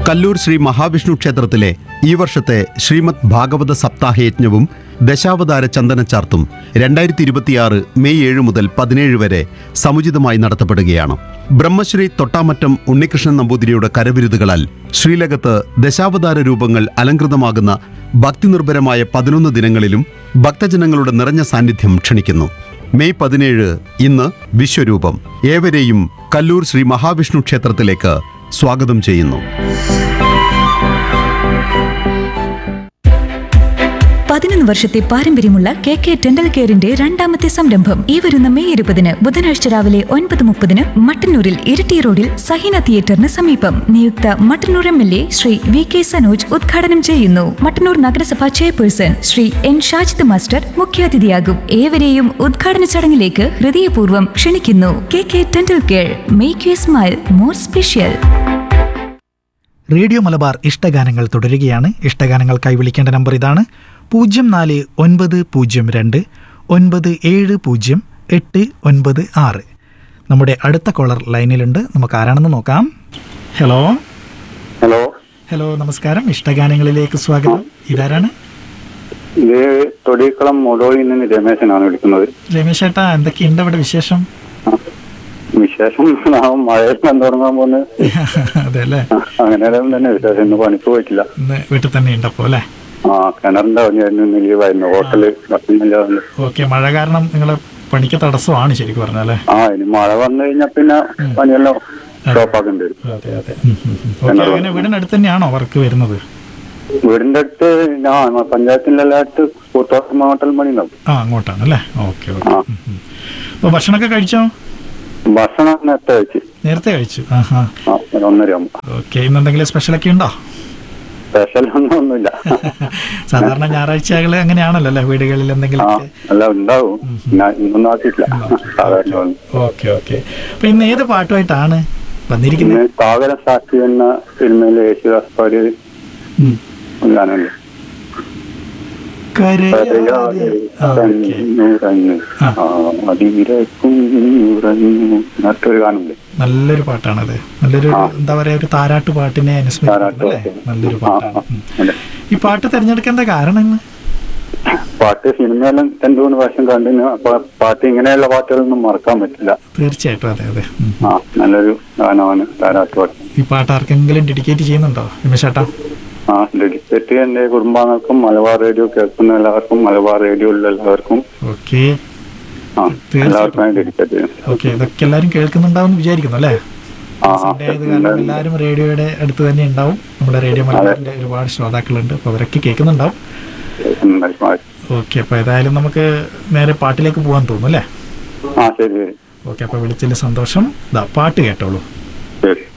കല്ലൂർ ശ്രീ മഹാവിഷ്ണു ക്ഷേത്രത്തിലെ ഈ വർഷത്തെ ശ്രീമദ് ഭാഗവത സപ്താഹയജ്ഞവും ദശാവതാര ചന്ദനച്ചാർത്തും രണ്ടായിരത്തി ഇരുപത്തിയാറ് മെയ് ഏഴ് മുതൽ പതിനേഴ് വരെ സമുചിതമായി നടത്തപ്പെടുകയാണ് ബ്രഹ്മശ്രീ തൊട്ടാമറ്റം ഉണ്ണികൃഷ്ണൻ നമ്പൂതിരിയുടെ കരവിരുതുകളാൽ ശ്രീലകത്ത് ദശാവതാര രൂപങ്ങൾ അലങ്കൃതമാകുന്ന ഭക്തിനിർഭരമായ പതിനൊന്ന് ദിനങ്ങളിലും ഭക്തജനങ്ങളുടെ നിറഞ്ഞ സാന്നിധ്യം ക്ഷണിക്കുന്നു മെയ് പതിനേഴ് ഇന്ന് വിശ്വരൂപം ഏവരെയും കല്ലൂർ ശ്രീ മഹാവിഷ്ണു ക്ഷേത്രത്തിലേക്ക് സ്വാഗതം ചെയ്യുന്നു പതിനൊന്ന് വർഷത്തെ പാരമ്പര്യമുള്ള കെ കെ ഡെന്റൽ കെയറിന്റെ രണ്ടാമത്തെ സംരംഭം ഈ വരുന്ന മെയ് ഇരുപതിന് ബുധനാഴ്ച രാവിലെ ഒൻപത് മുപ്പതിന് മട്ടന്നൂരിൽ ഇരിട്ടി റോഡിൽ സഹീന തിയേറ്ററിന് സമീപം നിയുക്ത Mattannur M L A Shri V K Sanoj ഉദ്ഘാടനം ചെയ്യുന്നു മട്ടന്നൂർ നഗരസഭാ chairperson Shri N Shajid master മുഖ്യാതിഥിയാകും ഏവരെയും ഉദ്ഘാടന ചടങ്ങിലേക്ക് ഹൃദയപൂർവ്വം ക്ഷണിക്കുന്നു K K dental care make you smile more special radio Malabar ഇഷ്ടഗാനങ്ങൾ തുടരുകയാണ് ഇഷ്ടഗാനങ്ങൾക്കായി വിളിക്കേണ്ട നമ്പർ ഇതാണ് പൂജ്യം നാല് ഒൻപത് പൂജ്യം രണ്ട് ഒൻപത് ഏഴ് പൂജ്യം എട്ട് ഒൻപത് ആറ് നമ്മുടെ അടുത്ത കോളർ ലൈനിലുണ്ട് നമുക്ക് ആരാണെന്ന് നോക്കാം ഹലോ ഹലോ ഹലോ നമസ്കാരം ഇഷ്ടഗാനങ്ങളിലേക്ക് സ്വാഗതം ഇതാരാണ് ഇത് തൊടിക്കളം മുടോയിൽ നിന്ന് രമേശനാണ് വിളിക്കുന്നത് രമേശ് ചേട്ടാ എന്തൊക്കെയുണ്ട് ഇവിടെ വിശേഷം വിശേഷം നാം മഴയിൽ തുടങ്ങാൻ പോകുന്നത് അതെ അല്ലേ അങ്ങനെ തന്നെ വിശേഷം ഇന്ന് പണിക്ക് പോയിട്ടില്ല ഇന്ന് വീട്ടിൽ തന്നെ ഉണ്ടപ്പോൾ അല്ലേ ആ കിണറിന്റെ പണിയായിരുന്നു ഇന്ന് ലീവായിരുന്നു ഹോട്ടല് ഭക്ഷണമില്ലാതെ ഓക്കെ മഴ കാരണം നിങ്ങളെ പണിക്ക് തടസ്സമാണ് ശരിക്കും പറഞ്ഞാലേ ആ ഇനി മഴ വന്നു കഴിഞ്ഞാൽ പിന്നെ പണിയെല്ലാം സ്റ്റോപ്പാക്കേണ്ടി വരും അതെ അതെ ഉം, ഉം, ഉം. ഓക്കെ അങ്ങനെ വീടിനടുത്ത് തന്നെയാണോ വർക്ക് വരുന്നത് വീടിന്റെ അടുത്ത് ഞാൻ പഞ്ചായത്തിന്റെ എല്ലായിടത്ത് കൂത്തോട്ടം ഹോട്ടൽ പണി ഉണ്ടാവും ആ അങ്ങോട്ടാണ് അല്ലേ ഓക്കെ ഓക്കെ അപ്പോൾ ഭക്ഷണമൊക്കെ കഴിച്ചോ ഭക്ഷണം നേരത്തെ കഴിച്ച് നേരത്തെ കഴിച്ചു ആ ഹാ ആ ഒരു ഒന്നര ആകുമ്പോ ഓക്കെ ഇന്ന് എന്തെങ്കിലും സ്പെഷ്യലൊക്കെ ഉണ്ടോ സ്പെഷ്യൽ ഒന്നും ഒന്നുമില്ല സാധാരണ ഞായറാഴ്ചകൾ അങ്ങനെയാണല്ലോ അല്ലേ വീടുകളിൽ ആ എന്തെങ്കിലും എല്ലാം ഉണ്ടാവും ഞാൻ ഇന്നൊന്നും ആക്കിയിട്ടില്ല സാധാരണ ഒന്നും. ഓക്കെ ഓക്കെ അപ്പൊ ഇന്ന് ഏത് പാട്ടുമായിട്ടാണ് വന്നിരിക്കുന്നത് പിന്നെ സാഗര സാക്ഷി എന്ന സിനിമയിലെ യേശുദാസ് പാടിയ ഉം. ഒരു ഗാനമുണ്ട് കരയാതെ ആ, ഓക്കെ കരഞ്ഞുറങ്ങ് ആ. അതിരക്കുഞ്ഞുറങ്ങു മറ്റൊരു ഗാനമുണ്ട് നല്ലൊരു പാട്ടാണത് നല്ലൊരു എന്താ പറയാ ഒരു താരാട്ട് പാട്ടിനെ അനുസ്മരിക്കുന്നു അല്ലേ താരാട്ട് പാട്ട്. നല്ലൊരു ആ, പാട്ടാണ് ആ, ഉം. അതെ. ഈ പാട്ട് തിരഞ്ഞെടുക്കാൻ എന്താ കാരണം ഇന്ന് പാട്ട് സിനിമയെല്ലാം രണ്ടു മൂന്ന് പ്രാവശ്യം കണ്ടിന് അപ്പൊ പാട്ട് ഇങ്ങനെയുള്ള പാട്ടുകളൊന്നും മറക്കാൻ പറ്റില്ല തീർച്ചയായിട്ടും അതെ അതെ ഉം. ആ നല്ലൊരു ഗാനമാണ് താരാട്ട് പാട്ട് ഈ പാട്ട് ആർക്കെങ്കിലും ഡെഡിക്കേറ്റ് ചെയ്യുന്നുണ്ടോ രമേശേട്ടാ ആ ഡെഡിക്കേറ്റ് എന്റെ കുടുംബാംഗങ്ങൾക്കും മലബാർ റേഡിയോ കേൾക്കുന്ന എല്ലാവർക്കും മലബാർ റേഡിയോയിലുള്ള എല്ലാവർക്കും ഓക്കെ ആ തീർച്ചയായിട്ടും. എല്ലാവർക്കും ഡെഡിക്കേറ്റ് ചെയ്യും ഓക്കെ ഇതൊക്കെ എല്ലാവരും കേൾക്കുന്നുണ്ടാവും വിചാരിക്കുന്നു അല്ലേ ആ സൺഡേ ആയത് കാരണം എല്ലാവരും റേഡിയോയുടെ അടുത്ത് തന്നെ ഉണ്ടാവും നമ്മുടെ റേഡിയോ മലബാറിന്റെ ഒരുപാട് ശ്രോതാക്കളുണ്ട് അപ്പോൾ അവരൊക്കെ കേൾക്കുന്നുണ്ടാവും ആ ഓക്കെ അപ്പോൾ ഏതായാലും നമുക്ക് നേരെ പാട്ടിലേക്ക് പോകാൻ തോന്നുന്നു അല്ലേ ആ ശരി ശരി ഓക്കെ അപ്പോൾ വിളിച്ചതിൽ സന്തോഷം ഇതാ പാട്ട് കേട്ടോളൂ ശരി